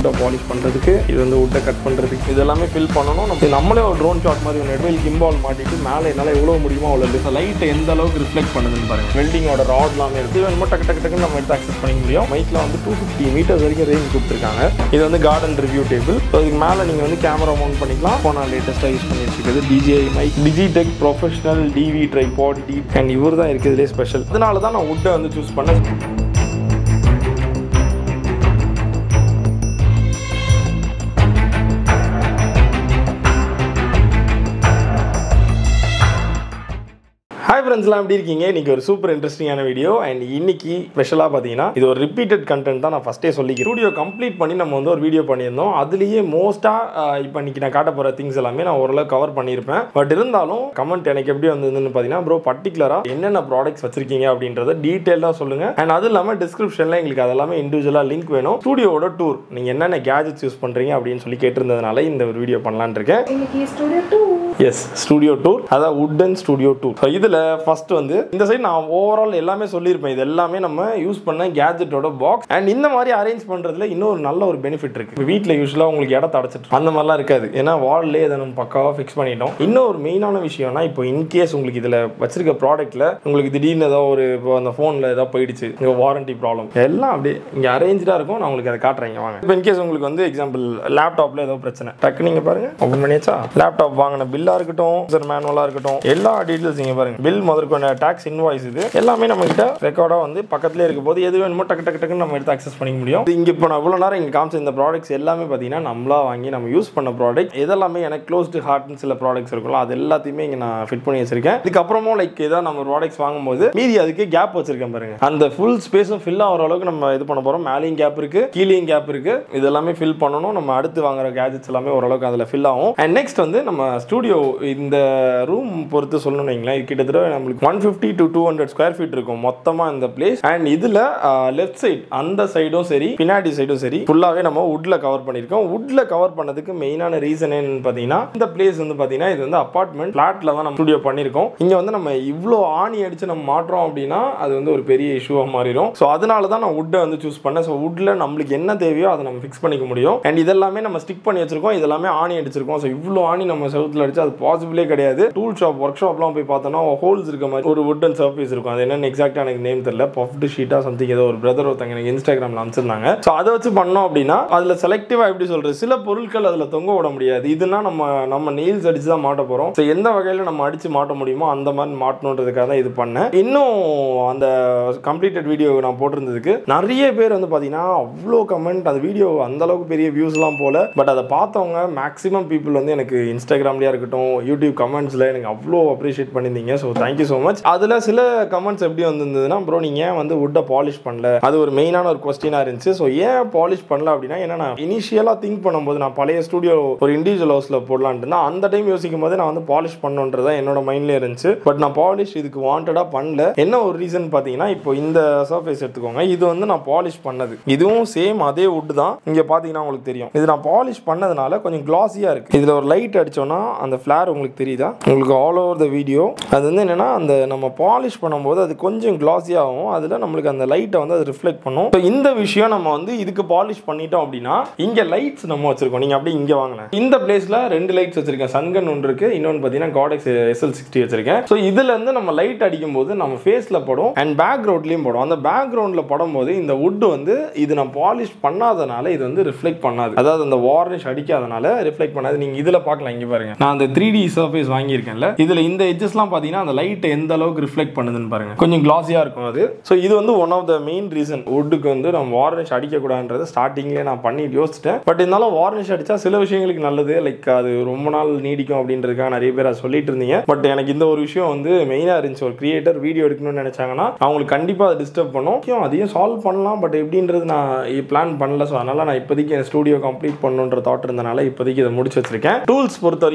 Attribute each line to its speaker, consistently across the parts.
Speaker 1: உட்டை polish பண்ணுறதுக்கு இது வந்து உட்டை கட் பண்ணுறதுக்கு இது எல்லாமே ஃபில் பண்ணணும் நம்ம இது நம்மளே ஒரு ட்ரோன் ஷாட் மாதிரி ஒன்று எடுத்து கிம்பால் மாட்டிட்டு மேலே என்னால் எவ்வளோ முடியுமோ அவ்வளோ லைட் எந்த அளவுக்கு ரிஃப்ளெக்ட் பண்ணுதுன்னு பாருங்க வெல்டிங்கோட ராட் எல்லாமே இருக்குது வேணுமோ டக்கு டக்கு டக்குன்னு நம்ம எடுத்து அக்சஸ் பண்ணிக்க முடியும் மைக்கில் வந்து டூ ஃபிஃப்டி மீட்டர்ஸ் வரைக்கும் ரேஞ்ச் கொடுத்துருக்காங்க இது வந்து கார்டன் ரிவ்யூ டேபிள் ஸோ இதுக்கு மேலே நீங்கள் வந்து கேமரா மவுண்ட் பண்ணிக்கலாம் இப்போ நான் லேட்டஸ்ட்டாக யூஸ் பண்ணிட்டு இருக்கிறது DJ mike Digitek professional TV tripod D and இவர் தான் இருக்கிறதுலே ஸ்பெஷல் அதனால தான் நான் உட்டை வந்து சூஸ் பண்ணேன் ஹாய் ஃப்ரெண்ட்ஸ்லாம் எப்படி இருக்கீங்க இன்னைக்கு ஒரு சூப்பர் இன்ட்ரெஸ்டிங்கான வீடியோ அண்ட் இன்னைக்கு ஸ்பெஷலாக பார்த்தீங்கன்னா இது ஒரு ரிப்பீட்டட் கண்டென்ட் தான் நான் ஃபஸ்ட்டே சொல்லிக்கிறேன் ஸ்டூடியோ கம்ப்ளீட் பண்ணி நம்ம வந்து ஒரு வீடியோ பண்ணியிருந்தோம் அதுலேயே மோஸ்ட்டாக இப்போ இன்னைக்கு நான் காட்ட போகிற திங்ஸ் எல்லாமே நான் ஓரளவு கவர் பண்ணியிருப்பேன் பட் இருந்தாலும் கமெண்ட் எனக்கு எப்படி வந்ததுன்னு பார்த்தீங்கன்னா ப்ரோ பர்டிகுலராக என்னென்ன ப்ராடக்ட்ஸ் வச்சிருக்கீங்க அப்படின்றத டீட்டெயிலாக சொல்லுங்கள் அண்ட் அது இல்லாமல் டிஸ்கிரிப்ஷனில் எங்களுக்கு அதெல்லாமே இண்டிவிஜுவலாக லிங்க் வேணும் ஸ்டூடியோவோட டூர் நீங்கள் என்னென்ன கேஜெட்ஸ் யூஸ் பண்ணுறீங்க அப்படின்னு சொல்லி கேட்டிருந்ததுனால இந்த ஒரு வீடியோ பண்ணலான்னு இருக்கேன்
Speaker 2: இன்னைக்கு ஸ்டுடியோ டூ
Speaker 1: எஸ் ஸ்டூடியோ டூர் அதான் உட்டன் ஸ்டூடியோ டூர் ஸோ இதில் ஃபர்ஸ்ட் வந்து இந்த சைடு நான் ஓவரால் எல்லாமே சொல்லியிருப்பேன் இது எல்லாமே நம்ம யூஸ் பண்ண கேஜெட்டோட பாக்ஸ் அண்ட் இந்த மாதிரி அரேஞ்ச் பண்ணுறதுல இன்னொரு நல்ல ஒரு பெனிஃபிட் இருக்கு வீட்டில் யூஸ்வலாக உங்களுக்கு இடத்த அடைச்சிட்டு அந்த மாதிரிலாம் இருக்காது ஏன்னா வால்லே இதை நம்ம பக்காவாக ஃபிக்ஸ் பண்ணிட்டோம் இன்னும் ஒரு மெயினான விஷயம்னா இப்போ இன்கேஸ் உங்களுக்கு இதில் வச்சிருக்க ப்ராடக்ட்டில் உங்களுக்கு திடீர்னு ஏதோ ஒரு இப்போ அந்த ஃபோனில் ஏதோ போயிடுச்சு இங்கே வாரண்டி ப்ராப்ளம் எல்லாம் அப்படியே இங்கே அரேஞ்சாக இருக்கும் நான் உங்களுக்கு அதை காட்டுறேன் இங்க வாங்க இப்போ இன்கேஸ் உங்களுக்கு வந்து எக்ஸாம்பிள் லேப்டாப்பில் ஏதோ பிரச்சனை டக்கு நீங்கள் பாருங்க ஓப்பன் பண்ணியாச்சா லேப்டாப் வாங்கின பில்லாக இருக்கட்டும் சார் மேனுவலாக இருக்கட்டும் எல்லா டீட்டெயில்ஸ் இங்கே பாருங்க பில் முதற்கொண்ட டேக்ஸ் இன்வாய்ஸ் இது எல்லாமே நம்ம கிட்ட ரெக்கார்டாக வந்து பக்கத்துலேயே இருக்க போது எது வேணுமோ டக்கு டக்கு டக்குன்னு நம்ம எடுத்து அக்சஸ் பண்ணிக்க முடியும் இது இங்கே இப்போ நான் இவ்வளோ நேரம் இங்கே காமிச்ச இந்த ப்ராடக்ட்ஸ் எல்லாமே பார்த்தீங்கன்னா நம்மளா வாங்கி நம்ம யூஸ் பண்ண ப்ராடக்ட் இதெல்லாமே எனக்கு க்ளோஸ்டு ஹார்ட்னு சில ப்ராடக்ட்ஸ் இருக்கும்ல அது எல்லாத்தையுமே இங்கே நான் ஃபிட் பண்ணி வச்சிருக்கேன் இதுக்கப்புறமும் லைக் ஏதாவது நம்ம ப்ராடக்ட்ஸ் வாங்கும்போது மீதி அதுக்கு கேப் வச்சிருக்கேன் பாருங்க அந்த ஃபுல் ஸ்பேஸும் ஃபில் ஆகிற அளவுக்கு நம்ம இது பண்ண போகிறோம் மேலேயும் கேப் இருக்கு கீழேயும் கேப் இருக்கு இது எல்லாமே ஃபில் பண்ணணும் நம்ம அடுத்து வாங்குற கேஜெட்ஸ் எல்லாமே ஓரளவுக்கு அதில் ஃபில் ஆகும் அண்ட் நெக்ஸ்ட் வந்து நம்ம ஸ்டூடியோ இந்த ரூம் பொறுத்து சொல்லணும் வைங்களேன் இது கிட்டத்தட்ட நம்மளுக்கு one fifty to two hundred square feet இருக்கும் மொத்தமாக இந்த பிளேஸ் அண்ட் இதில் லெஃப்ட் சைடு அந்த சைடும் சரி பின்னாடி சைடும் சரி ஃபுல்லாகவே நம்ம வுட்ல கவர் பண்ணியிருக்கோம் வுட்ல கவர் பண்ணதுக்கு மெயினான ரீசன் என்னன்னு பார்த்தீங்கன்னா இந்த பிளேஸ் வந்து பார்த்தீங்கன்னா இது வந்து அப்பார்ட்மெண்ட் ஃப்ளாட்டில் தான் நம்ம ஸ்டுடியோ பண்ணியிருக்கோம் இங்கே வந்து நம்ம இவ்வளோ ஆணி அடிச்சு நம்ம மாட்டுறோம் அப்படின்னா அது வந்து ஒரு பெரிய இஷ்யூவாக மாறிடும் ஸோ அதனால தான் நான் வுட்டை வந்து சூஸ் பண்ணேன் ஸோ வுட்ல நம்மளுக்கு என்ன தேவையோ அதை நம்ம ஃபிக்ஸ் பண்ணிக்க முடியும் அண்ட் இதெல்லாமே நம்ம ஸ்டிக் பண்ணி வச்சிருக்கோம் இதெல்லாமே ஆணி அடிச்சிருக்கோம் ஸோ இவ்வளோ ஆணி நம்ம செவுத்துல அடிச்சு அது பாசிபிளே கிடையாது டூல் ஷாப் ஒர்க் ஷாப்லாம் போய் பார்த்தோம்னா ஹோல்ஸ் இருக்க மாதிரி ஒரு வுட் அண்ட் சர்ஃபேஸ் இருக்கும் அது என்னன்னு எக்ஸாக்டாக எனக்கு நேம் தெரியல பஃப்டு ஷீட்டாக சம்திங் ஏதோ ஒரு பிரதர் ஒருத்தங்க எனக்கு இன்ஸ்டாகிராமில் அனுப்பிச்சிருந்தாங்க ஸோ அதை வச்சு பண்ணோம் அப்படின்னா அதில் செலக்டிவாக எப்படி சொல்கிறது சில பொருட்கள் அதில் தொங்க விட முடியாது இதுனா நம்ம நம்ம நெயில்ஸ் அடிச்சு தான் மாட்ட போகிறோம் ஸோ எந்த வகையில் நம்ம அடிச்சு மாட்ட முடியுமோ அந்த மாதிரி மாட்டணுன்றதுக்காக தான் இது பண்ணேன் இன்னும் அந்த கம்ப்ளீட்டட் வீடியோ நான் போட்டிருந்ததுக்கு நிறைய பேர் வந்து பார்த்தீங்கன்னா அவ்வளோ கமெண்ட் அந்த வீடியோ அந்த அளவுக்கு பெரிய வியூஸ்லாம் போல பட் அதை பார்த்தவங்க மேக்ஸிமம் பீப்புள் வந்து எனக்கு இன்ஸ்டாகிராம்லேயே இருக்கட்டும் யூடியூப் கமெண்ட்ஸில் எனக்கு அவ்வளோ அப்ரிஷியேட் பண்ணியிருந்தீங்க ஸோ தேங்க்யூ ஸோ மச் அதில் சில கமெண்ட்ஸ் எப்படி வந்திருந்ததுன்னா ப்ரோ நீங்கள் ஏன் வந்து வுட்டை பாலிஷ் பண்ணல அது ஒரு மெயினான ஒரு கொஸ்டினாக இருந்துச்சு ஸோ ஏன் பாலிஷ் பண்ணல அப்படின்னா ஏன்னா நான் இனிஷியலாக திங்க் பண்ணும்போது நான் பழைய ஸ்டூடியோ ஒரு இண்டிவிஜுவல் ஹவுஸில் போடலான்ட்டு இருந்தேன் அந்த டைம் யோசிக்கும் போது நான் வந்து பாலிஷ் பண்ணுன்றதா என்னோட மைண்ட்லேயே இருந்துச்சு பட் நான் பாலிஷ் இதுக்கு வாண்டடாக பண்ணல என்ன ஒரு ரீசன் பார்த்தீங்கன்னா இப்போ இந்த சர்ஃபேஸ் எடுத்துக்கோங்க இது வந்து நான் பாலிஷ் பண்ணது இதுவும் சேம் அதே வுட் தான் இங்கே பார்த்தீங்கன்னா உங்களுக்கு தெரியும் இது நான் பாலிஷ் பண்ணதுனால கொஞ்சம் கிளாஸியாக இருக்குது இதில் ஒரு லைட் அடிச்சோன்னா அந்த ஃப்ளார் உங்களுக்கு தெரியுதா உங்களுக்கு ஆல் ஓவர் த வீடியோ அது வந்து என்னன்னா அந்த நம்ம பாலிஷ் பண்ணும்போது அது கொஞ்சம் கிளாஸி ஆகும் அதில் நம்மளுக்கு அந்த லைட்டை வந்து அது ரிஃப்ளெக்ட் பண்ணும் ஸோ இந்த விஷயம் நம்ம வந்து இதுக்கு பாலிஷ் பண்ணிட்டோம் அப்படின்னா இங்கே லைட்ஸ் நம்ம வச்சிருக்கோம் நீங்கள் அப்படியே இங்கே வாங்கினேன் இந்த பிளேஸில் ரெண்டு லைட்ஸ் வச்சிருக்கேன் சன்கன் ஒன்று இருக்கு இன்னொன்று பார்த்தீங்கன்னா காடெக்ஸ் எஸ்எல் சிக்ஸ்டி வச்சிருக்கேன் ஸோ இதுல இருந்து நம்ம லைட் அடிக்கும் போது நம்ம ஃபேஸில் படும் அண்ட் பேக்ரவுண்ட்லேயும் படும் அந்த பேக்ரவுண்டில் படும்போது இந்த வுட் வந்து இது நான் பாலிஷ் பண்ணாதனால இது வந்து ரிஃப்ளெக்ட் பண்ணாது அதாவது அந்த வார்னிஷ் அடிக்காதனால ரிஃப்ளெக்ட் பண்ணாது நீங்க இதில் பார்க்கலாம் இங்கே பாருங்க நான் அந்த த்ரீ டி சர்ஃபேஸ் வாங்கியிருக்கேன்ல இதில் இந்த எட்ஜஸ்லாம் பார்த்தீங்கன்னா அந்த லைட் எந்த அளவுக்கு ரிஃப்ளெக்ட் பண்ணுதுன்னு பாருங்க கொஞ்சம் கிளாஸியாக இருக்கும் அது ஸோ இது வந்து one of the main reason வுட்டுக்கு வந்து நம்ம வார்னிஷ் அடிக்கக்கூடாதுன்றது ஸ்டார்டிங்லேயே நான் பண்ணி யோசிச்சிட்டேன் பட் இருந்தாலும் வார்னிஷ் அடிச்சா சில விஷயங்களுக்கு நல்லது லைக் அது ரொம்ப நாள் நீடிக்கும் அப்படின்றதுக்காக நிறைய பேர் அதை சொல்லிட்டு இருந்தீங்க பட் எனக்கு இந்த ஒரு விஷயம் வந்து மெயினாக இருந்துச்சு ஒரு கிரியேட்டர் வீடியோ எடுக்கணும்னு நினைச்சாங்கன்னா அவங்களுக்கு கண்டிப்பாக அதை டிஸ்டர்ப் பண்ணும் முக்கியம் அதையும் சால்வ் பண்ணலாம் பட் எப்படின்றது நான் பிளான் பண்ணல ஸோ அதனால நான் இப்போதைக்கு என் ஸ்டூடியோ கம்ப்ளீட் பண்ணுன்ற தாட் இருந்தனால இப்போதைக்கு இதை முடிச்சு வச்சிருக்கேன் டூல்ஸ் பொறுத்த வரைக்கும் பார்த்தீங்கன்னா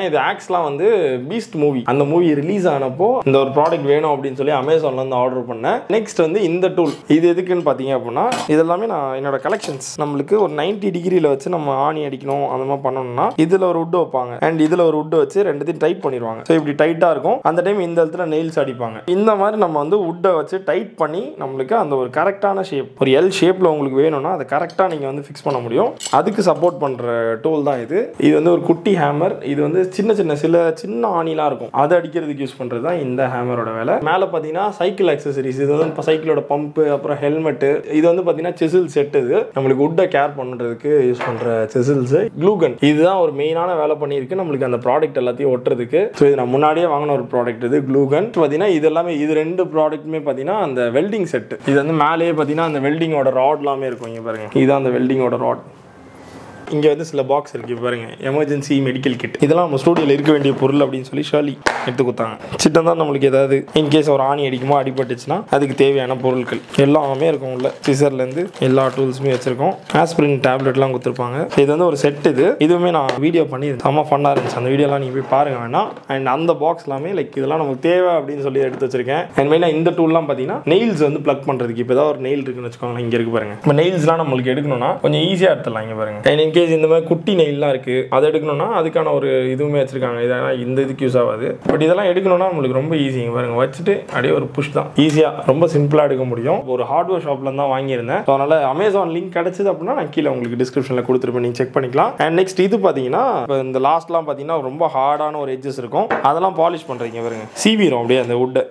Speaker 1: இது ஆக்ஸ்லாம் வந்து பீஸ்ட் மூவி அந்த மூவி ரிலீஸ் ஆனப்போ இந்த ஒரு ப்ராடக்ட் வேணும் அப்படின்னு சொல்லி அமேசான்ல இருந்து ஆர்டர் பண்ணேன் நெக்ஸ்ட் வந்து இந்த டூல் இது எதுக்குன்னு பார்த்தீங்க அப்படின்னா இதெல்லாமே நான் என்னோட கலெக்ஷன்ஸ் நம்மளுக்கு ஒரு 90 டிகிரியில் வச்சு நம்ம ஆணி அடிக்கணும் அந்த மாதிரி பண்ணணும்னா இதில் ஒரு உட் வைப்பாங்க அண்ட் இதில் ஒரு உட் வச்சு ரெண்டுத்தையும் டைட் பண்ணிடுவாங்க ஸோ இப்படி டைட்டாக இருக்கும் அந்த டைம் இந்த இடத்துல நெயில்ஸ் அடிப்பாங்க இந்த மாதிரி நம்ம வந்து உட்டை வச்சு டைட் பண்ணி நம்மளுக்கு அந்த ஒரு கரெக்டான ஷேப் ஒரு எல் ஷேப்பில் உங்களுக்கு வேணும்னா அதை கரெக்டாக நீங்கள் வந்து ஃபிக்ஸ் பண்ண முடியும் அதுக்கு சப்போர்ட் பண்ணுற டூல் தான் இது இது வந்து ஒரு குட்டி ஹேமர் இது வந்து சின்ன சின்ன சில சின்ன ஆணிலாம் இருக்கும் அதை அடிக்கிறதுக்கு யூஸ் பண்ணுறது தான் இந்த ஹேமரோட வேலை மேலே பார்த்தீங்கன்னா சைக்கிள் அக்சசரிஸ் இது வந்து இப்போ சைக்கிளோட பம்பு அப்புறம் ஹெல்மெட்டு இது வந்து பார்த்தீங்கன்னா செசில் செட் இது நம்மளுக்கு உட்டை கேர் பண்ணுறதுக்கு யூஸ் பண்ணுற செசில்ஸ் க்ளூகன் இதுதான் ஒரு மெயினான வேலை பண்ணியிருக்கு நம்மளுக்கு அந்த ப்ராடக்ட் எல்லாத்தையும் ஒட்டுறதுக்கு ஸோ இது நான் முன்னாடியே வாங்கின ஒரு ப்ராடக்ட் இது க்ளூகன் பார்த்தீங்கன்னா இது எல்லாமே இது ரெண்டு ப்ராடக்ட்டுமே பார்த்தீங்கன்னா அந்த வெல்டிங் செட் இது வந்து மேலேயே பார்த்தீங்கன்னா அந்த வெல்டிங்கோட ராட் எல்லாமே இருக்கும் இங்கே பாருங்க இதுதான் அந்த வெல்டிங்கோட ராட் இங்கே வந்து சில பாக்ஸ் இருக்கு பாருங்க எமர்ஜென்சி மெடிக்கல் கிட் இதெல்லாம் நம்ம ஸ்டூடியோவில் இருக்க வேண்டிய பொருள் அப்படின்னு சொல்லி ஷர்லி எடுத்து கொடுத்தாங்க சிட்டம் தான் நம்மளுக்கு ஏதாவது இன்கேஸ் ஒரு ஆணி அடிக்குமோ அடிபட்டுச்சுன்னா அதுக்கு தேவையான பொருட்கள் எல்லாமே இருக்கும் உள்ள சிசர்லேருந்து எல்லா டூல்ஸுமே வச்சிருக்கோம் ஆஸ்பிரின் டேப்லெட்லாம் கொடுத்துருப்பாங்க இது வந்து ஒரு செட் இது இதுவுமே நான் வீடியோ பண்ணியிருந்தேன் செம்ம ஃபன்னாக இருந்துச்சு அந்த வீடியோலாம் நீங்கள் போய் பாருங்க வேணாம் அண்ட் அந்த பாக்ஸ் எல்லாமே லைக் இதெல்லாம் நமக்கு தேவை அப்படின்னு சொல்லி எடுத்து வச்சிருக்கேன் அண்ட் மெயினாக இந்த டூல்லாம் பார்த்தீங்கன்னா நெயில்ஸ் வந்து ப்ளக் பண்ணுறதுக்கு இப்போ ஏதாவது ஒரு நெயில் இருக்குன்னு வச்சுக்கோங்களேன் இங்கே இருக்கு பாருங்க இப்போ நெயில்ஸ்லாம் நம்மளுக்கு எடுக்கணும்னா கொஞ்சம் ஈஸியாக எடுத்துடலாம் இங்கே பாருங்க அண்ட் இன்கேஸ் இந்த மாதிரி குட்டி நெயில்லாம் இருக்கு அதை எடுக்கணும்னா அதுக்கான ஒரு இதுவுமே வச்சிருக்காங்க இதெல்லாம் இந்த இதுக்கு யூஸ் ஆகாது பட் இதெல்லாம் எடுக்கணும்னா நம்மளுக்கு ரொம்ப ஈஸி இங்க பாருங்க வச்சுட்டு அப்படியே ஒரு புஷ் தான் ஈஸியாக ரொம்ப சிம்பிளாக எடுக்க முடியும் ஒரு ஹார்ட்வேர் ஷாப்ல தான் வாங்கியிருந்தேன் ஸோ அதனால அமேசான் லிங்க் கிடைச்சது அப்படின்னா நான் கீழே உங்களுக்கு டிஸ்கிரிப்ஷனில் கொடுத்துருப்பேன் நீங்கள் செக் பண்ணிக்கலாம் அண்ட் நெக்ஸ்ட் இது பார்த்தீங்கன்னா இப்போ இந்த லாஸ்ட்லாம் பார்த்தீங்கன்னா ரொம்ப ஹார்டான ஒரு எட்ஜஸ் இருக்கும் அதெல்லாம் பாலிஷ் பண்ணுறீங்க பாருங்க சீவிரும் அப்படியே அந்த உட்டை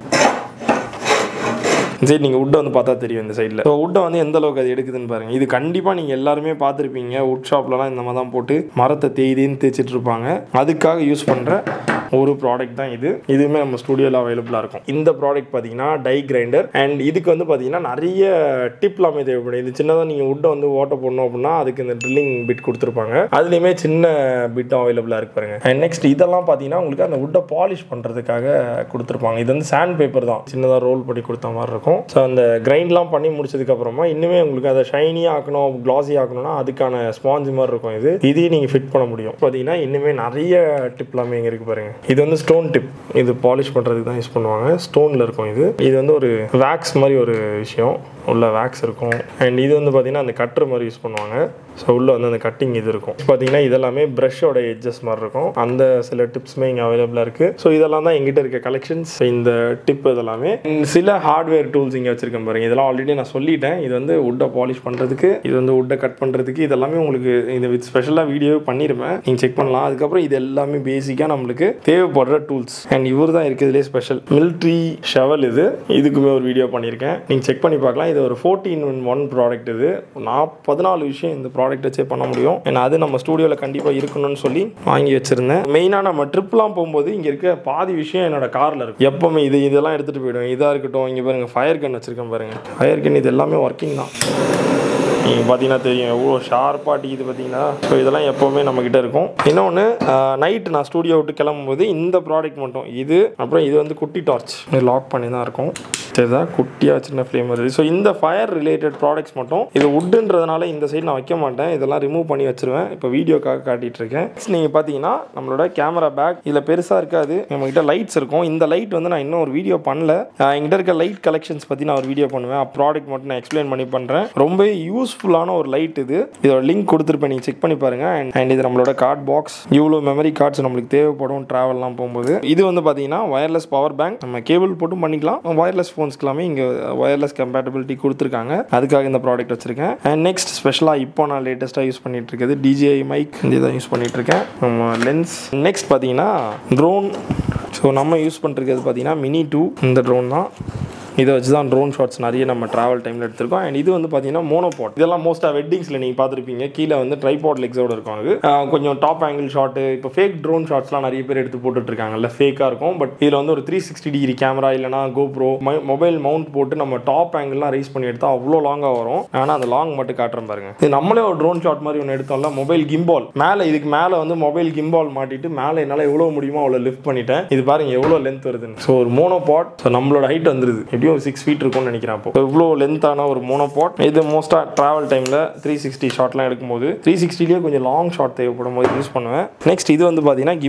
Speaker 1: சரி நீங்கள் உட்டை வந்து பார்த்தா தெரியும் இந்த சைடில் ஸோ உட்டை வந்து எந்த அளவுக்கு அது எடுக்குதுன்னு பாருங்க இது கண்டிப்பாக நீங்கள் எல்லாருமே பார்த்துருப்பீங்க உட் ஷாப்லலாம் இந்த மாதிரி தான் போட்டு மரத்தை தேய்தின்னு தேய்ச்சிட்டு இருப்பாங்க அதுக்காக யூஸ் பண்ணுற ஒரு ப்ராடக்ட் தான் இது இதுவுமே நம்ம ஸ்டுடியோவில் அவைலபிளாக இருக்கும் இந்த ப்ராடக்ட் பார்த்தீங்கன்னா டை கிரைண்டர் அண்ட் இதுக்கு வந்து பார்த்தீங்கன்னா நிறைய டிப் எல்லாமே தேவைப்படும் இது சின்னதாக நீங்கள் உட்டை வந்து ஓட்ட போடணும் அப்படின்னா அதுக்கு இந்த ட்ரில்லிங் பிட் கொடுத்துருப்பாங்க அதுலேயுமே சின்ன பிட்டும் அவைலபிளாக இருக்கு பாருங்க அண்ட் நெக்ஸ்ட் இதெல்லாம் பார்த்தீங்கன்னா உங்களுக்கு அந்த உட்டை பாலிஷ் பண்ணுறதுக்காக கொடுத்துருப்பாங்க இது வந்து சாண்ட் பேப்பர் தான் சின்னதாக ரோல் பண்ணி கொடுத்த மாதிரி இருக்கும் ஸோ அந்த கிரைண்ட்லாம் பண்ணி முடிச்சதுக்கு அப்புறமா இன்னுமே உங்களுக்கு அதை ஷைனியாக ஆக்கணும் கிளாஸி ஆக்கணும்னா அதுக்கான ஸ்பாஞ்ச் மாதிரி இருக்கும் இது இதையும் நீங்கள் ஃபிட் பண்ண முடியும் பார்த்தீங்கன்னா இன்னுமே நிறைய டிப் எல்லாமே இங்கே இருக்கு பாருங்க இது வந்து ஸ்டோன் டிப் இது பாலிஷ் பண்ணுறதுக்கு தான் யூஸ் பண்ணுவாங்க ஸ்டோனில் இருக்கும் இது இது வந்து ஒரு வேக்ஸ் மாதிரி ஒரு விஷயம் உள்ள வேக்ஸ் இருக்கும் அண்ட் இது வந்து பார்த்தீங்கன்னா அந்த கட்டுற மாதிரி யூஸ் பண்ணுவாங்க ஸோ உள்ள வந்து அந்த கட்டிங் இது இருக்கும் பார்த்தீங்கன்னா இதெல்லாமே ப்ரஷோட எட்ஜஸ் மாதிரி இருக்கும் அந்த சில டிப்ஸுமே இங்கே அவைலபிளாக இருக்குது ஸோ இதெல்லாம் தான் எங்கிட்ட இருக்க கலெக்ஷன்ஸ் இந்த டிப் இதெல்லாமே And சில ஹார்ட்வேர் டூல்ஸ் இங்கே வச்சிருக்கேன் பாருங்க இதெல்லாம் ஆல்ரெடி நான் சொல்லிட்டேன் இது வந்து உட்டை பாலிஷ் பண்ணுறதுக்கு இது வந்து உட்டை கட் பண்ணுறதுக்கு இதெல்லாமே உங்களுக்கு இது வித் ஸ்பெஷலாக வீடியோ பண்ணியிருப்பேன் நீங்கள் செக் பண்ணலாம் அதுக்கப்புறம் இது எல்லாமே பேசிக்காக நம்மளுக்கு தேவைப்படுற டூல்ஸ் அண்ட் இவர் தான் இருக்கிறதுலே ஸ்பெஷல் மிலிட்ரி ஷெவல் இது இதுக்குமே ஒரு வீடியோ பண்ணியிருக்கேன் நீங்கள் செக் பண்ணி பார்க்கலாம் இது ஒரு ஃபோர்டீன் ஒன் ப்ராடக்ட் இது நான் பதினாலு விஷயம் இந்த ப்ராடக்ட் வச்சே பண்ண முடியும் ஏன்னா அது நம்ம ஸ்டூடியோவில் கண்டிப்பாக இருக்கணும்னு சொல்லி வாங்கி வச்சிருந்தேன் மெயினாக நம்ம ட்ரிப்லாம் போகும்போது இங்கே இருக்க பாதி விஷயம் என்னோட காரில் இருக்கும் எப்பவுமே இது இதெல்லாம் எடுத்துகிட்டு போயிடுவேன் இதாக இருக்கட்டும் இங்கே பாருங்க ஃபயர் கன் வச்சிருக்கேன் பாருங்க ஃபயர் கன் இது எல்லாமே ஒர்க்கிங் தான் நீங்கள் பார்த்தீங்கன்னா தெரியும் எவ்வளோ ஷார்ப்பாக அடிக்குது பார்த்தீங்கன்னா ஸோ இதெல்லாம் எப்போவுமே நம்மக்கிட்ட இருக்கும் இன்னொன்று நைட்டு நான் ஸ்டூடியோ விட்டு கிளம்பும்போது இந்த ப்ராடக்ட் மட்டும் இது அப்புறம் இது வந்து குட்டி டார்ச் இது லாக் பண்ணி தான் இருக்கும் சரிதான் குட்டியாக சின்ன ஃப்ளேம் வருது ஸோ இந்த ஃபயர் ரிலேட்டட் ப்ராடக்ட்ஸ் மட்டும் இது உட்டுன்றதுனால இந்த சைடு நான் வைக்க மாட்டேன் இதெல்லாம் ரிமூவ் பண்ணி வச்சிருவேன் இப்போ வீடியோக்காக காட்டிட்டு இருக்கேன் நீங்கள் பார்த்தீங்கன்னா நம்மளோட கேமரா பேக் இதில் பெருசாக இருக்காது நம்மகிட்ட லைட்ஸ் இருக்கும் இந்த லைட் வந்து நான் இன்னும் ஒரு வீடியோ பண்ணல ஆஹ் என்கிட்ட இருக்க லைட் கலெக்ஷன்ஸ் பற்றி நான் ஒரு வீடியோ பண்ணுவேன் ப்ராடக்ட் மட்டும் நான் எக்ஸ்பிளைன் பண்ணி பண்ணுறேன் ரொம்ப யூஸ்ஃபுல்லான ஒரு லைட் இது இதோட லிங்க் கொடுத்துருப்பேன் நீங்கள் செக் பண்ணி பாருங்க அண்ட் அண்ட் இது நம்மளோட கார்ட் பாக்ஸ் இவ்வளோ மெமரி கார்ட்ஸ் நம்மளுக்கு தேவைப்படும் ட்ராவல்லாம் போகும்போது இது வந்து பார்த்தீங்கன்னா வயர்லெஸ் பவர் பேங்க் நம்ம கேபிள் போட்டும் பண்ணிக்கலாம் வயர்லெஸ் ஃபோன்ஸ்க்கு எல்லாமே இங்கே வயர்லெஸ் கம்பேட்டபிலிட்டி கொடுத்துருக்காங்க அதுக்காக இந்த ப்ராடக்ட் வச்சிருக்கேன் அண்ட் நெக்ஸ்ட் ஸ்பெஷலாக இப்போ நான் லேட்டஸ்ட்டாக யூஸ் பண்ணிட்டு இருக்கிறது டிஜிஐ மைக் இதுதான் யூஸ் பண்ணிட்டு இருக்கேன் லென்ஸ் நெக்ஸ்ட் பார்த்தீங்கன்னா ட்ரோன் ஸோ நம்ம யூஸ் பண்ணிருக்கிறது பார்த்தீங்கன்னா மினி டூ இந்த ட்ரோன் தான் இதை வச்சு தான் ட்ரோன் ஷாட்ஸ் நிறைய நம்ம ட்ராவல் டைமில் எடுத்திருக்கோம் அண்ட் இது வந்து பார்த்தீங்கன்னா மோனோபாட் இதெல்லாம் மோஸ்ட்டாக வெட்டிங்ஸில் நீங்கள் பார்த்துருப்பீங்க கீழே வந்து ட்ரைபாட் லெக்ஸோட இருக்கும் அது ஆஹ் கொஞ்சம் டாப் ஆங்கிள் ஷாட்டு இப்போ ஃபேக் ட்ரோன் ஷாட்ஸ்லாம் நிறைய பேர் எடுத்து போட்டுட்டு இருக்காங்கல்ல ஃபேக்காக இருக்கும் பட் இதில் வந்து ஒரு த்ரீ சிக்ஸ்டி டிகிரி கேமரா இல்லைனா கோப்ரோ மொபைல் மவுண்ட் போட்டு நம்ம டாப் ஆங்கிள்லாம் ரைஸ் பண்ணி எடுத்தால் அவ்வளோ லாங்காக வரும் ஆனால் அந்த லாங் மட்டும் காட்டுறேன் பாருங்க இது நம்மளே ஒரு ட்ரோன் ஷாட் மாதிரி ஒன்று எடுத்தோம்ல மொபைல் கிம்பால் மேலே இதுக்கு மேலே வந்து மொபைல் கிம்பால் மாட்டிட்டு மேலே என்னால் எவ்வளோ முடியுமோ அவ்வளோ லிஃப்ட் பண்ணிட்டேன் இது பாருங்க எவ்வளோ லென்த் வருதுன்னு ஸோ ஒரு மோனோபாட் ஸோ நம்மளோட ஹைட் வந்துருது எப்படியும் ஒரு சிக்ஸ் ஃபீட் இருக்கும்னு நினைக்கிறேன் அப்போ இவ்வளோ லென்த்தான ஒரு மோனோபாட் இது மோஸ்ட்டாக ட்ராவல் டைமில் த்ரீ சிக்ஸ்டி ஷாட்லாம் எடுக்கும்போது த்ரீ சிக்ஸ்டிலேயே கொஞ்சம் லாங் ஷாட் தேவைப்படும் போது யூஸ் பண்ணுவேன் நெக்ஸ்ட் இது வந்து பார்த்தீங்கன்னா கிம்பால்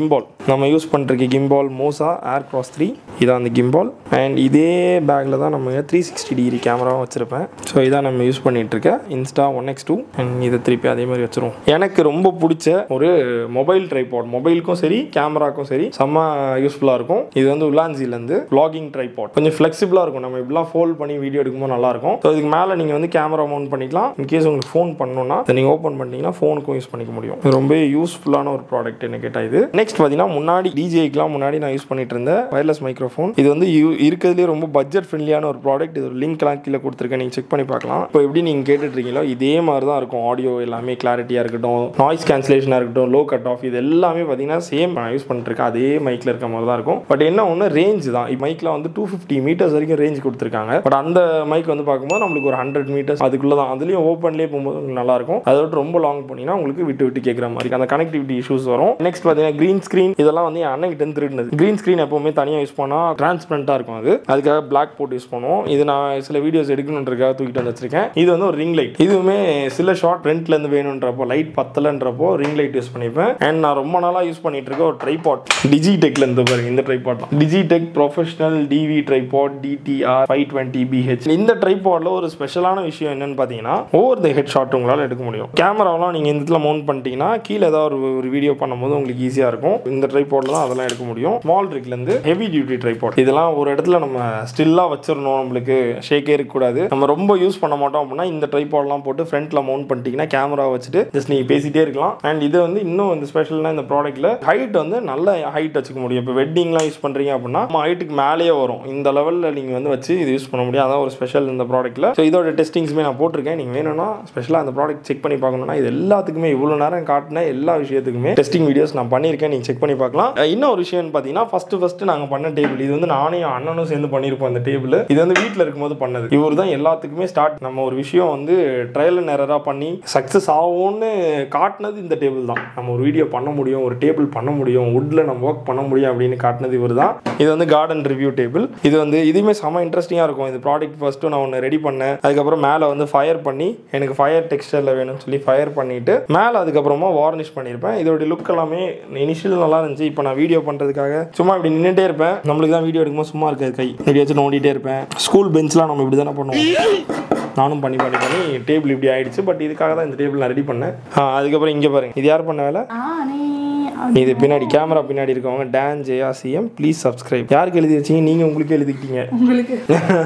Speaker 1: நம்ம யூஸ் பண்ணுறக்கு கிம்பால் மோசா ஏர் கிராஸ் த்ரீ இதான் அந்த கிம்பால் அண்ட் இதே பேக்கில் தான் நம்ம த்ரீ சிக்ஸ்டி டிகிரி கேமராவும் வச்சுருப்பேன் ஸோ இதான் நம்ம யூஸ் பண்ணிட்டு இருக்கேன் Insta one X two and இதை திருப்பி அதே மாதிரி வச்சிருவோம் எனக்கு ரொம்ப பிடிச்ச ஒரு மொபைல் ட்ரைபாட் மொபைலுக்கும் சரி கேமராக்கும் சரி செம்ம யூஸ்ஃபுல்லாக இருக்கும் இது வந்து உலான்சிலேருந்து vlogging ட்ரைபாட் கொஞ்சம் ஃப்ளெக்சிபிளாக இருக்கும் நம்ம இப்படிலாம் ஃபோல்ட் பண்ணி வீடியோ எடுக்கும்போது நல்லாயிருக்கும் ஸோ இதுக்கு மேலே நீங்கள் வந்து கேமரா மவுண்ட் பண்ணிக்கலாம் இன்கேஸ் உங்களுக்கு ஃபோன் பண்ணணும்னா இதை நீங்கள் ஓப்பன் பண்ணிட்டீங்கன்னா ஃபோனுக்கும் யூஸ் பண்ணிக்க முடியும் இது ரொம்ப யூஸ்ஃபுல்லான ஒரு ப்ராடக்ட் என்ன கேட்டால் இது நெக்ஸ்ட் பார்த்தீங்கன்னா முன்னாடி டிஜேக்கெலாம் முன்னாடி நான் யூஸ் பண்ணிட்டு இருந்த வயர்லெஸ் மைக்ரோஃபோன் இது வந்து யூ- இருக்கிறதுலே ரொம்ப பட்ஜெட் ஃப்ரெண்ட்லியான ஒரு ப்ராடக்ட் இது ஒரு லிங்க்லாம் கீழே கொடுத்துருக்கேன் நீங்கள் செக் பண்ணி பார்க்கலாம் இப்போ எப்படி நீங்கள் கேட்டுட்டு இருக்கீங்களோ இதே மாதிரி தான் இருக்கும் ஆடியோ எல்லாமே கிளாரிட்டியாக இருக்கட்டும் நாய்ஸ் கேன்சலேஷனாக இருக்கட்டும் லோ கட் ஆஃப் இது எல்லாமே பார்த்தீங்கன்னா சேம் நான் யூஸ் பண்ணிட்டு இருக்கேன் அதே மைக்கில் இருக்க மாதிரி தான் இருக்கும் பட் என்ன ஒன்று ரேஞ்ச் தான் மைக்கில் வந்து டூ ஃபிஃப்டி மீட்டர்ஸ் வரைக்கும் ரேஞ்ச் கொடுத்துருக்காங்க பட் அந்த மைக் வந்து பார்க்கும்போது நம்மளுக்கு ஒரு ஹண்ட்ரட் மீட்டர்ஸ் அதுக்குள்ள தான் அதுலேயும் ஓப்பன்லேயே போகும்போது உங்களுக்கு நல்லா இருக்கும் அதை விட்டு ரொம்ப லாங் போனீங்கன்னா உங்களுக்கு விட்டு விட்டு கேட்குற மாதிரி அந்த கனெக்டிவிட்டி இஷ்யூஸ் வரும் நெக்ஸ்ட் பார்த்தீங்கன்னா க்ரீன் ஸ்க்ரீன் இதெல்லாம் வந்து என் அண்ணன் கிட்ட திருடினது க்ரீன் ஸ்க்ரீன் எப்பவுமே தனியாக யூஸ் பண்ணால் டிரான்ஸ்பரண்ட்டாக இருக்கும் அது அதுக்காக பிளாக் போட்டு யூஸ் பண்ணுவோம் இது நான் சில வீடியோஸ் எடுக்கணுன்றதுக்காக தூக்கிட்டு வந்து வச்சிருக்கேன் இது வந்து ஒரு ரிங் லைட் இதுவுமே சில ஷார்ட் ஃப்ரண்ட்ல இருந்து வேணுன்றப்போ லைட் பத்தலன்றப்போ ரிங் லைட் யூஸ் பண்ணிப்பேன் அண்ட் நான் ரொம்ப நாளாக யூஸ் பண்ணிட்டு இருக்க ஒரு ட்ரைபாட் டிஜிடெக்ல இருந்து பாருங்க இந்த ட்ரைபாட் தான் Digitek professional TV tripod DTR five twenty PH இந்த ட்ரைபாட்ல ஒரு ஸ்பெஷலான விஷயம் என்னன்னு பார்த்தீங்கன்னா ஓவர் த ஹெட் ஷாட் உங்களால் எடுக்க முடியும் கேமராவெலாம் நீங்கள் இந்த இடத்துல மவுண்ட் பண்ணிட்டீங்கன்னா கீழே ஏதாவது ஒரு ஒரு வீடியோ பண்ணும்போது உங்களுக்கு ஈஸியாக இருக்கும் இந்த ட்ரைபாட்ல தான் அதெல்லாம் எடுக்க முடியும் ஸ்மால் ட்ரிக்லேருந்து ஹெவி டியூட்டி ட்ரைபாட் இதெல்லாம் ஒரு இடத்துல நம்ம ஸ்டில்லாக வச்சிடணும் நம்மளுக்கு ஷேக்கே இருக்கக்கூடாது நம்ம ரொம்ப யூஸ் பண்ண மாட்டோம் அப்படின்னா இந்த ட்ரைபாட்லாம் போட்டு ஃப்ரண்ட்டில் மவுண்ட் பண்ணிட்டீங்கன்னா கேமரா வச்சுட்டு ஜஸ்ட் நீங்கள் பேசிட்டே இருக்கலாம் அண்ட் இது வந்து இன்னும் இந்த ஸ்பெஷல்னா இந்த ப்ராடக்ட்டில் ஹைட் வந்து நல்ல ஹைட் வச்சுக்க முடியும் இப்போ வெட்டிங்லாம் யூஸ் பண்ணுறீங்க அப்படின்னா நம்ம ஹைட்டுக்கு மேலேயே வரும் இந்த லெவலில் நீங்கள் வந்து வச்சு இது யூஸ் பண்ண முடியும் அதான் ஒரு ஸ்பெஷல் இந்த ப்ராடக்ட்டில் ஸோ இதோட டெஸ்டிங்ஸுமே நான் போட்டிருக்கேன் நீங்கள் வேணும்னா ஸ்பெஷலாக அந்த ப்ராடக்ட் செக் பண்ணி பார்க்கணும்னா இது எல்லாத்துக்குமே இவ்வளோ நேரம் காட்டின எல்லா விஷயத்துக்குமே டெஸ்டிங் வீடியோஸ் நான் பண்ணியிருக்கேன் நீங்கள் செக் பண்ணி பார்க்கலாம் அஹ் இன்னொரு விஷயம் பார்த்தீங்கன்னா ஃபஸ்ட்டு ஃபஸ்ட்டு நாங்கள் பண்ண டேபிள் இது வந்து நானே என் அண்ணனும் சேர்ந்து பண்ணியிருப்போம் இந்த டேபிள் இது வந்து வீட்டில் இருக்கும்போது பண்ணது இவர் தான் எல்லாத்துக்குமே ஸ்டார்ட் நம்ம ஒரு விஷயம் வந்து ட்ரையல் அண்ட் எரராக பண்ணி சக்ஸஸ் ஆகும்னு காட்டினது இந்த டேபிள் தான் நம்ம ஒரு வீடியோ பண்ண முடியும் ஒரு டேபிள் பண்ண முடியும் வுட்டில் நம்ம ஒர்க் பண்ண முடியும் அப்படின்னு காட்டினது இவர் தான் இது வந்து கார்டன் ரிவ்யூ டேபிள் இது வந்து இதுவுமே செம இன்ட்ரெஸ்டிங்காக இருக்கும் இது ப்ராடக்ட் ஃபஸ்ட்டு நான் ஒன்று ரெடி பண்ணேன் அதுக்கப்புறம் மேலே வந்து ஃபயர் பண்ணி எனக்கு ஃபயர் டெக்ஸ்டரில் வேணும்னு சொல்லி ஃபயர் பண்ணிட்டு மேலே அதுக்கப்புறமா வார்னிஷ் பண்ணியிருப்பேன் இதோட லுக் எல்லாமே இனிஷியல் நல்லா இருந்துச்சு இப்போ நான் வீடியோ பண்ணுறதுக்காக சும்மா இப்படி நின்றுட்டே இருப்பேன் நம்மளுக்கு தான் வீடியோ எடுக்கும்போது சும்மா இருக்காது கை இப்படி வச்சு நோண்டிட்டே இருப்பேன் ஸ்கூல் பெஞ்ச்லாம் நம்ம இப்படி தானே பண்ணுவோம் நானும் பண்ணி பண்ணி பண்ணி டேபிள் இப்படி ஆயிடுச்சு பட் இதுக்காக தான் இந்த டேபிள் நான் ரெடி பண்ணேன் ஆ, அதுக்கப்புறம் இங்கே பாருங்க இது யார் பண்ண வேலை
Speaker 2: நானே
Speaker 1: இது பின்னாடி கேமரா பின்னாடி இருக்கவங்க டான் ஜெயா சிஎம் ப்ளீஸ் சப்ஸ்கிரைப் யாருக்கு எழுதி வச்சீங்க நீங்கள் உங்களுக்கு எழுதிக்கிட்டீங்க
Speaker 2: உங்களுக்கு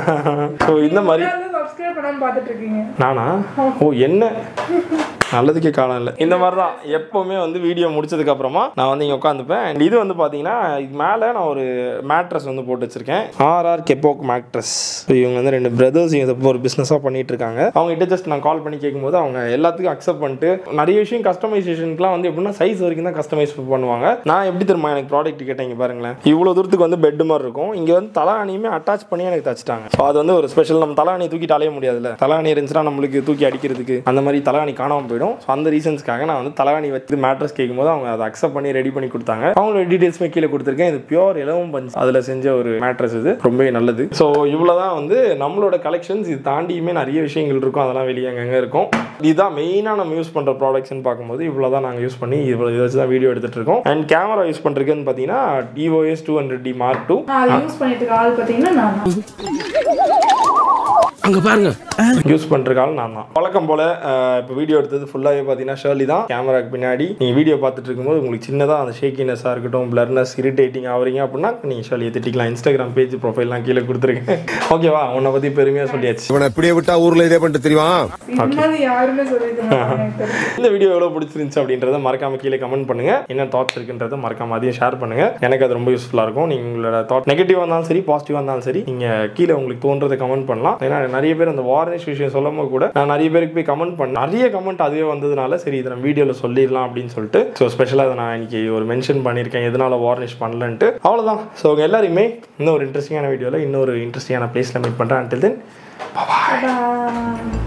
Speaker 1: ஸோ இந்த மாதிரி
Speaker 2: சப்ஸ்கிரைப் பண்ணாம பார்த்துட்டு இருக்கீங்க
Speaker 1: நானா ஓ என்ன நல்லதுக்கே காலம் இல்லை இந்த மாதிரி தான் எப்போவுமே வந்து வீடியோ முடிச்சதுக்கு அப்புறமா நான் வந்து இங்கே உட்காந்துப்பேன் அண்ட் இது வந்து பார்த்தீங்கன்னா இது மேலே நான் ஒரு மேட்ரஸ் வந்து போட்டு வச்சிருக்கேன் ஆர்ஆர் கெப்போக் மேட்ரஸ் இவங்க வந்து ரெண்டு பிரதர்ஸ் இதை ஒரு பிஸ்னஸாக பண்ணிட்டு இருக்காங்க அவங்க கிட்ட ஜஸ்ட் நான் கால் பண்ணி கேட்கும்போது அவங்க எல்லாத்துக்கும் அக்செப்ட் பண்ணிட்டு நிறைய விஷயம் கஸ்டமைசேஷனுக்குலாம் வந்து எப்படின்னா சைஸ் வரைக்கும் தான் கஸ்டமைஸ் பண்ணுவாங்க நான் எப்படி தெரியுமா எனக்கு ப்ராடக்ட் கேட்டேன் இங்க பாருங்களேன் இவ்வளோ தூரத்துக்கு வந்து பெட் மாதிரி இருக்கும் இங்கே வந்து தலானியுமே அட்டாச் பண்ணி எனக்கு தச்சுட்டாங்க ஸோ அது வந்து ஒரு ஸ்பெஷல் நம்ம தலானி தூக்கிட்டு அலைய முடியாதுல்ல தலானி இருந்துச்சுன்னா நம்மளுக்கு தூக்கி அடிக்கிறதுக்கு அந்த மாதிரி தலானி காணாமல் போயிடும் ஸோ அந்த ரீசன்ஸ்க்காக நான் வந்து தலானி வச்சு மேட்ரஸ் கேட்கும்போது அவங்க அதை அக்செப்ட் பண்ணி ரெடி பண்ணி கொடுத்தாங்க அவங்களோட டீடைல்ஸுமே கீழே கொடுத்துருக்கேன் இது பியோர் இலவம் பஞ்ச் அதில் செஞ்ச ஒரு மேட்ரஸ் இது ரொம்பவே நல்லது ஸோ இவ்வளோதான் வந்து நம்மளோட கலெக்ஷன்ஸ் இது தாண்டியுமே நிறைய விஷயங்கள் இருக்கும் அதெல்லாம் வெளியே அங்கங்கே இருக்கும் இதுதான் மெயினாக நம்ம யூஸ் பண்ணுற ப்ராடக்ட்ஸ்னு பார்க்கும்போது இவ்வளோ தான் நாங்கள் யூஸ் பண்ணி இவ்வளோ இதை வச்சு தான் வீடியோ எடுத்துகிட்டு இருக்கோம் அண்ட் கேமரா யூஸ் பண்ணுறதுக்குன்னு பார்த்தீங்கன்னா D O S two hundred D mark two
Speaker 2: நான் அதை யூஸ் பண்ணிட்டு இருக்க ஆள் பார்த்தீங்கன்னா நான் தான்.
Speaker 3: அங்க பாருங்க
Speaker 1: யூஸ் பண்ணுறக்கால நான் தான் வழக்கம் போல் இப்போ வீடியோ எடுத்தது ஃபுல்லாகவே பார்த்தீங்கன்னா ஷர்லி தான் கேமராக்கு பின்னாடி நீங்கள் வீடியோ பார்த்துட்டு இருக்கும்போது உங்களுக்கு சின்னதாக அந்த ஷேக்கினஸாக இருக்கட்டும் பிளர்னஸ் இரிட்டேட்டிங் ஆகிறீங்க அப்படின்னா நீங்கள் ஷர்லியை திட்டிக்கலாம் இன்ஸ்டாகிராம் பேஜ் ப்ரொஃபைல்லாம் கீழே கொடுத்துருக்கேன் ஓகேவா உன்னை பற்றி பெருமையாக சொல்லியாச்சு
Speaker 4: இவனை இப்படியே விட்டா ஊர்ல இதே பண்ணிட்டு தெரியுமா
Speaker 2: இனிமேல் யாருமே சொல்லியிருக்க மாட்டாங்க எனக்கு தெரிஞ்சு.
Speaker 1: இந்த வீடியோ எவ்வளோ பிடிச்சிருந்துச்சு அப்படின்றத மறக்காம கீழே கமெண்ட் பண்ணுங்க என்ன தாட்ஸ் இருக்குன்றத மறக்காம அதையும் ஷேர் பண்ணுங்க எனக்கு அது ரொம்ப யூஸ்ஃபுல்லாக இருக்கும் நீங்க உங்களோட தாட் நெகட்டிவாக இருந்தாலும் சரி பாசிட்டிவாக இருந்தாலும் சரி நீங்க கீழே உங்களுக்கு தோன்றதை கமெண்ட் பண்ணலாம் ஏன்னா நிறைய பேர் அந்த வார்னிஷ் விஷயம் சொல்லும் போது கூட நான் நிறைய பேருக்கு போய் கமெண்ட் பண்ணேன் நிறைய கமெண்ட் அதுவே வந்ததுனால சரி இதை நம்ம வீடியோவில் சொல்லிடலாம் அப்படின்னு சொல்லிட்டு ஸோ ஸ்பெஷலாக இதை நான் இன்னைக்கு ஒரு மென்ஷன் பண்ணியிருக்கேன் எதனால வார்னிஷ் பண்ணலன்ட்டு அவ்வளோதான் ஸோ உங்க எல்லாரையுமே இன்னும் ஒரு இன்ட்ரெஸ்டிங்கான வீடியோவில் இன்னொரு இன்ட்ரெஸ்டிங்கான பிளேஸில் மீட் பண்ணுறேன் until then
Speaker 2: Bye.